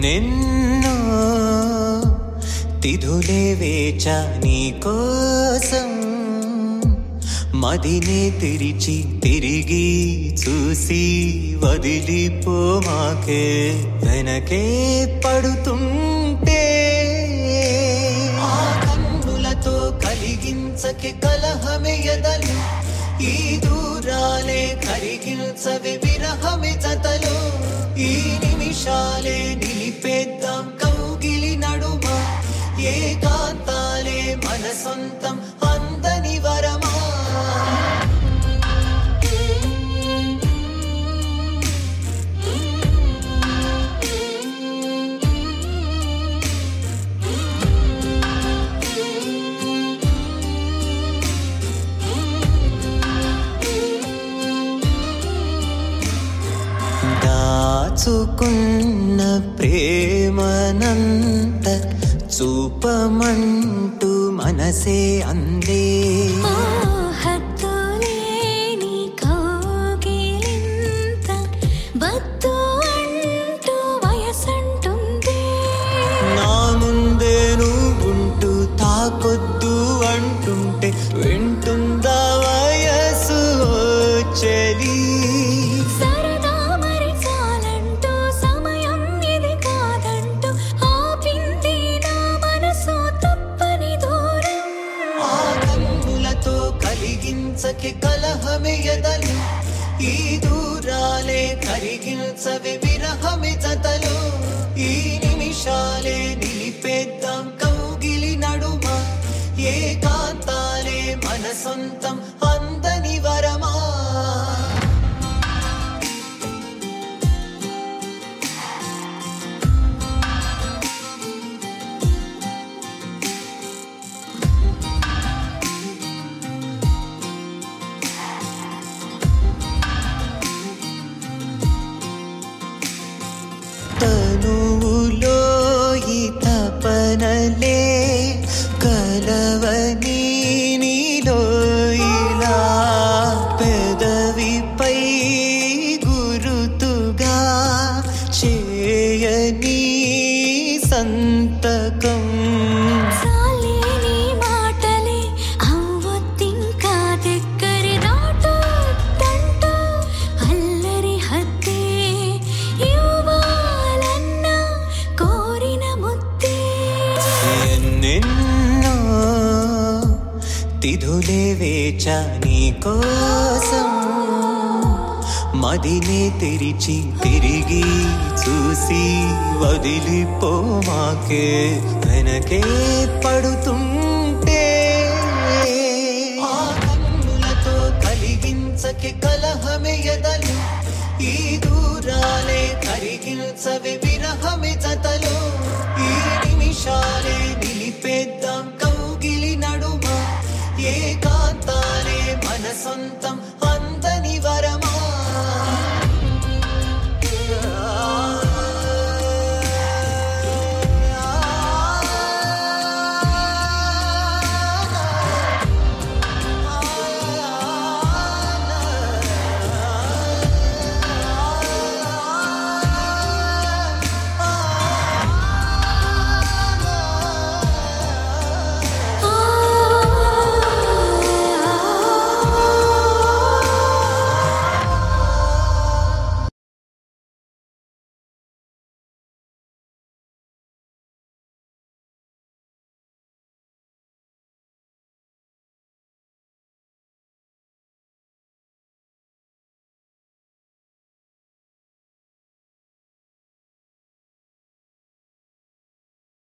ఎన్నెన్నో తిథులే వేచా నీ కోసం మదినే తెరిచి తిరిగి చూసి వదిలిపో మాకే వెనకే పడుతుంటే ఆ కన్నులతో కలిగించకే కలహమే ఎదలు ఈ దూరాలే కరిగించవే విరహమే జతలు ఈ నిమిషాలే నిలిపేద్దాం కౌగిలి నడుమ ఏకాంతాలే మన సొంతం అందని వరమా దాచుకున్న ప్రేమనంత చూపమంటూ మనసే అందే హత్తులేని కౌగిలింత వద్దు అంటూ వయసంటుంది నా ముందే నువ్వుంటూ తాకొద్దు అంటుంటే వింటుందా వయసు ఓ చెలి సరదా మరి చాలంటూ సమయం ఇది కాదంటూ ఆపింది నా మనసు తప్పని దూరం ఆ కన్నులతో కలిగించకే కలహమే ఎదలు ఈ దూరాలే కరిగించవే విరహమే జతలు ఈ నిమిషాలే నిలిపేద్దాం కౌగిలి నడుమ ఏకాంతాలే మన సొంతం అందని వరమా తనువులో ఈ తపనలే కలవని నీలో ఇలా పెదవిపై గురుతుగా చేయని సంతకం చాలేని మాటలే అవ్వొద్దింకా దగ్గరి దాటొద్దంటూ అల్లరి హద్దే ఇవ్వాలన్నా కోరిన ముద్దే ఎన్నెన్నో తిథులే వేచా నీ కోసం మదినే తెరిచి తిరిగి చూసి వదిలిపో మాకే వెనకే పడుతుంటే ఆ కన్నులతో కలిగించకే కలహమే ఎదలు ఈ దూరాలే కరిగించవే విరహమే జతలు ఈ నిమిషాలే నిలిపేద్దాం కౌగిలి నడుమ ఏకాంతాలే మన సొంతం